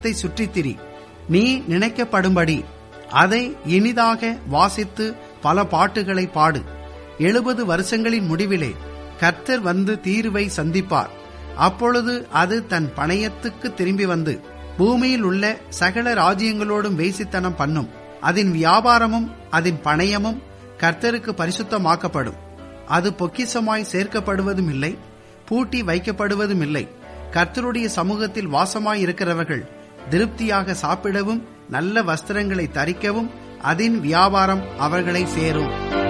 த்தை சுற்றித் திரி நீ நினைக்கப்படும்படி அதை இனிதாக வாசித்து பல பாட்டுகளை பாடு எழுபது வருஷங்களின் முடிவிலே கர்த்தர் வந்து தீர்வை சந்திப்பார் அப்பொழுது அது தன் பணயத்துக்கு திரும்பி வந்து பூமியில் உள்ள சகல ராஜ்யங்களோடும் வேசித்தனம் பண்ணும் அதன் வியாபாரமும் அதன் பணயமும் கர்த்தருக்கு பரிசுத்தமாக்கப்படும் அது பொக்கிசமாய் சேர்க்கப்படுவதும் இல்லை பூட்டி வைக்கப்படுவதும் இல்லை கர்த்தருடைய சமூகத்தில் வாசமாய் இருக்கிறவர்கள் திருப்தியாக சாப்பிடவும் நல்ல வஸ்திரங்களை தரிக்கவும் அதன் வியாபாரம் அவர்களை சேரும்